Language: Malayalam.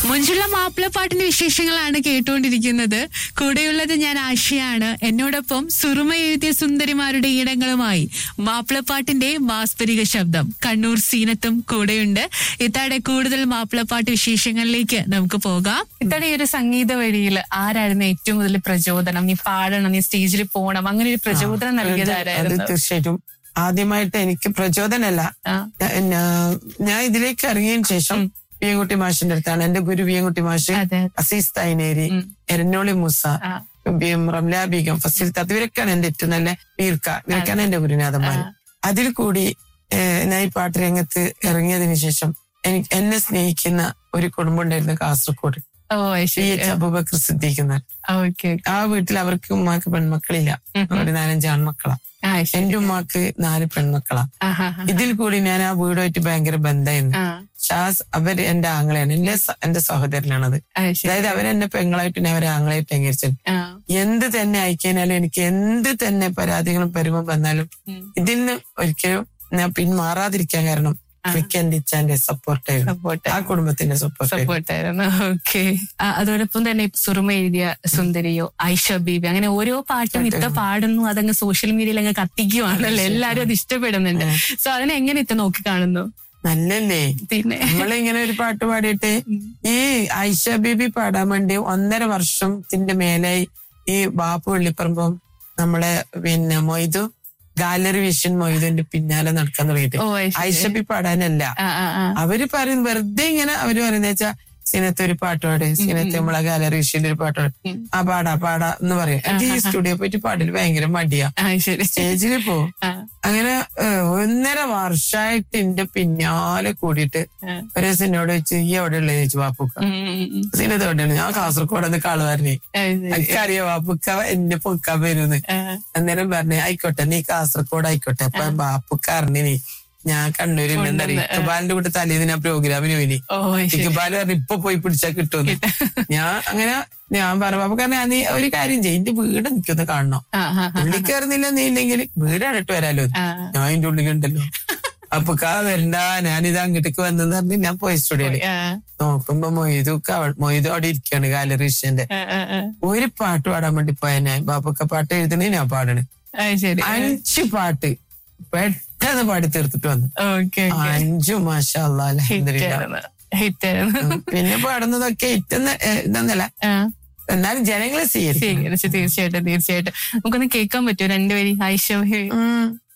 മുഞ്ചുള്ള മാപ്പിളപ്പാട്ടിന്റെ വിശേഷങ്ങളാണ് കേട്ടുകൊണ്ടിരിക്കുന്നത് കൂടെയുള്ളത് ഞാൻ ആശയാണ് എന്നോടൊപ്പം സുറുമ എഴുതിയ സുന്ദരിമാരുടെ ഈണങ്ങളുമായി മാപ്പിളപ്പാട്ടിന്റെ മാസ്പരിക ശബ്ദം കണ്ണൂർ സീനത്തും കൂടെയുണ്ട് ഇത്താടെ കൂടുതൽ മാപ്പിളപ്പാട്ട് വിശേഷങ്ങളിലേക്ക് നമുക്ക് പോകാം ഇത്താടെ ഈ ഒരു സംഗീത വഴിയിൽ ആരായിരുന്നു ഏറ്റവും കൂടുതൽ പ്രചോദനം നീ പാടണം നീ സ്റ്റേജിൽ പോകണം അങ്ങനെ ഒരു പ്രചോദനം നൽകിയത് അത് ആരായിരുന്നു തീർച്ചയായിട്ടും ആദ്യമായിട്ട് എനിക്ക് പ്രചോദനമല്ല ആ, ഞാ- ഞാ- ഞാൻ ഇതിലേക്ക് ഇറങ്ങിയതിന് ശേഷം വിയൻകുട്ടി മാഷിന്റെ അടുത്താണ് എന്റെ ഗുരു വിയൻകുട്ടി മാഷ് അതെ അസീസ് തൈനേരി ഉം. എരഞ്ഞോളി മൂസ ആ, ബി- റംല ബീഗം ഫസിൽ തത്ത് ഇവരൊക്കെയാണ് എന്റെ ഏറ്റവും നല്ല പീർക്ക ഇവരൊക്കെയാണ് എന്റെ ഗുരുനാഥന്മാര് അതിൽ കൂടി ഏഹ്, ഞാൻ ഈ പാട്ട് രംഗത്ത് ഇറങ്ങിയതിനു ശേഷം എനിക്ക് എന്നെ സ്നേഹിക്കുന്ന ഒരു കുടുംബം ഉണ്ടായിരുന്നു കാസർഗോഡ് ഓ പി ശരി എച്ച് അബൂബക്കർ സിദ്ദീഖ് ഓക്കെ ആ വീട്ടിൽ അവർക്ക് ഉമ്മാക്ക് പെൺമക്കളില്ല ഒരു നാലഞ്ച് ആൺമക്കളാ ആ ശരി എന്റെ ഉമ്മാക്ക് നാല് പെൺമക്കളാ ആഹാ, ആഹാ. ഇതിൽ കൂടി ഞാൻ ആ വീടുമായിട്ട് ഭയങ്കര ബന്ധമായിരുന്നു ആ, ഷാസ് അവര് എന്റെ ആങ്ങളെയാണ് എന്റെ സ- എന്റെ സഹോദരനാണത് ആ, ശരി അതായത് അവരെന്നെ പെങ്ങളായിട്ട് ഞാൻ അവരെ ആങ്ങളായിട്ട് അംഗീകരിച്ചത് ആ, എന്ത് തന്നെ അയക്കാനാലും എനിക്ക് എന്ത് തന്നെ പരാതികളും പരിമം വന്നാലും ഉം. ഇതിൽ നിന്ന് ഒരിക്കലും ഞാൻ പിന്മാറാതിരിക്കാൻ കാരണം എനിക്ക് എന്റെ ഇച്ചാന്റെ സപ്പോർട്ടായിരുന്നു സപ്പോർട്ട് ആ കുടുംബത്തിന്റെ സപ്പോർട്ടായിരുന്നു സപ്പോർട്ടായിരുന്നു ഓക്കെ അതോടൊപ്പം തന്നെ സുറുമ എഴുതിയ സുന്ദരിയോ ഐഷ ബീബി അങ്ങനെ ഓരോ പാട്ടും ഇത്ത പാടുന്നു അതങ്ങ് സോഷ്യൽ മീഡിയയിൽ അങ്ങ് കത്തിക്കുവാണല്ലോ എല്ലാരും അത് ഇഷ്ടപ്പെടുന്നുണ്ട് സോ അതിനെ എങ്ങനെ ഇത്ത നോക്കി കാണുന്നു നല്ലല്ലേ പിന്നെ നമ്മളിങ്ങനെ ഒരു പാട്ട് പാടിയിട്ട് ഈ ഐഷ ബീബി പാടാൻ വേണ്ടി ഒന്നര വർഷത്തിന്റെ മേലായി ഈ ബാപ്പു വെള്ളിപ്പറമ്പും നമ്മളെ പിന്നെ മൊയ്തു ഗാലറി വിഷൻ മൊയ്തുന്റെ പിന്നാലെ നടക്കാൻ തുടങ്ങിയിട്ട് ഓ അത് ശരി. ഐഷ ബി പാടാനല്ല ആ ആ ആ അവര് പറയും വെറുതെ ഇങ്ങനെ അവര് പറയുന്ന വെച്ചാ സിനത്ത് ഒരു പാട്ടോട് സിനത്ത് നമ്മളെ ഗാലറി വിഷന്റെ ഒരു പാട്ടോട് ഉം. ആ പാടാ പാടാ എന്ന് പറയും എനിക്ക് ഈ സ്റ്റുഡിയോ പോയിട്ട് പാടില് ഭയങ്കര മടിയാ ആ ശരി സ്റ്റേജിൽ പോ ആ, അങ്ങനെ ഏഹ്, ഒന്നര വർഷമായിട്ട് എന്റെ പിന്നാലെ കൂടിയിട്ട് ആ. ഒരു ദിവസം എന്നോട് വെച്ച് ഈ എവിടെ ഉള്ളത് ചോദിച്ചു വാപ്പുക്ക ഉം, ഉം, ഉം. സിനത്ത് എവിടെയാണ് ഞാൻ കാസർഗോഡ് എന്ന് കാളുകാരനെ ആ, ശരി. എനിക്കറിയാം വാപ്പുക്ക എന്നെ പൊക്കാൻ വരുന്ന് ആ, അന്നേരം പറഞ്ഞു ആയിക്കോട്ടെ നീ കാസർഗോഡ് ആയിക്കോട്ടെ അപ്പൊ ബാപ്പുക്ക അറിഞ്ഞിനി ഞാൻ കണ്ണൂരിൽ ഇക്ബാലിന്റെ കൂടെ തലേന്ന് ഞാൻ പ്രോഗ്രാമിന് പോയിനി ഓ ശരി ഇക്ബാല് പറഞ്ഞു ഇപ്പൊ പോയി പിടിച്ചാ കിട്ടുമെന്ന് ഞാൻ അങ്ങനെ ഞാൻ പറഞ്ഞു ബാപ്പു കാരണം നീ ഒരു കാര്യം ചെയ്യും എന്റെ വീട് എനിക്കൊന്ന് കാണണം ആ ആ ആ, ഉള്ളിൽ കയറുന്നില്ല നീ ഇല്ലെങ്കിൽ വീടാണ് ഇട്ട് വരാലോ ആ ഞാൻ അതിന്റെ ഉള്ളിലുണ്ടല്ലോ അപ്പൊ കാ വരണ്ട ഞാനിത് അങ്ങോട്ടേക്ക് വന്നെന്ന് പറഞ്ഞ് ഞാൻ പോയി സ്റ്റുഡിയോയില് ആ, നോക്കുമ്പോ മൊയ്തൊക്കെ മൊയ്ത് അവിടെ ഇരിക്കാണ് ഗാലറീഷ്യന്റെ ആ, ആ, ആ. ഒരു പാട്ട് പാടാൻ വേണ്ടി പോയ ഞാൻ ബാപ്പൊക്കെ പാട്ട് എഴുതണേ ഞാൻ പാടണ് ആ, ശരി അഞ്ച് പാട്ട് പെട്ടെന്ന് പാടി തീർത്തിട്ട് വന്നു ഓക്കെ അഞ്ചു മാഷാ അല്ലാ, അൽഹംദുലില്ലാ. ഹിറ്റായിരുന്നു പിന്നെ പാടുന്നതൊക്കെ ഇറ്റെന്ന് ഇതെന്നല്ല ആ എന്നാലും ജനങ്ങളെ സ്വീകരിക്കും സ്വീകരിച്ചു തീർച്ചയായിട്ടും തീർച്ചയായിട്ടും നമുക്കൊന്ന് കേൾക്കാൻ പറ്റുമോ രണ്ടുപേരും ഐഷ ഉം.